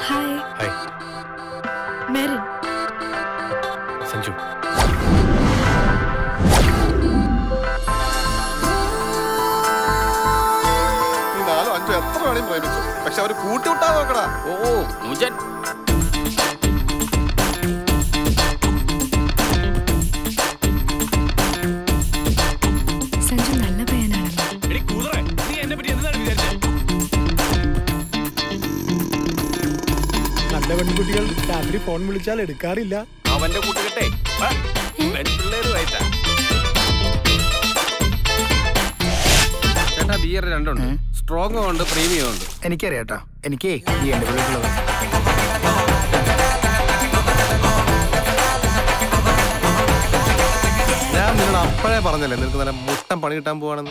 hi hi Merin Sanju ഈ നാലോ അഞ്ചോ എത്ര വേണേലും പ്രേമിച്ചു പക്ഷെ അവര് കൂട്ടിവിട്ടാ നോക്കടാ ഓ നുജൻ സഞ്ജു നല്ല പയ്യനാണല്ലോ എടി കൂതറേ നീ എന്നെ പറ്റി എന്താണ് വിചാരിച്ചത് നല്ല പെൺകുട്ടികൾ രാത്രി ഫോൺ വിളിച്ചാൽ എടുക്കാറില്ല അവന്റെ കൂട്ടുകെട്ടെ ആ, പെൺപിള്ളേരുമായിട്ടാ ചേട്ടാ ബിയർ രണ്ടുണ്ട് സ്ട്രോങ്ങും ഉണ്ട് പ്രീമിയം ഉണ്ട് എനിക്കറിയാം കേട്ടോ എനിക്കേ ഈ എൻ്റെ വീട്ടിലുള്ളത് ഞാൻ നിന്നോട് അപ്പോഴേ പറഞ്ഞല്ലേ നിനക്ക് നല്ല മുട്ടം പണി കിട്ടാൻ പോവാണെന്ന്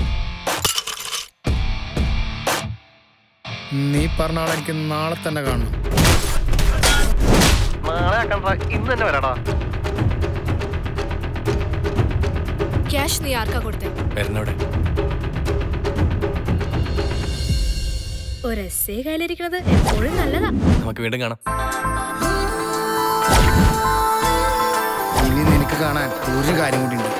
നീ പറഞ്ഞ ആളെ എനിക്ക് നാളെ തന്നെ കാണണം നാളെ കണ്ട ഇന്ന് തന്നെ വരാടാ ക്യാഷ് നീ ആർക്കാ കൊടുത്തേ വരുന്നവിടെ ഒരു എസ് ഐ കയ്യിലിരിക്കുന്നത് എപ്പോഴും നല്ലതാ നമുക്ക് വീണ്ടും കാണാം ഇനി നിനക്ക് കാണാൻ ഒരു കാര്യം കൂടി ഉണ്ട്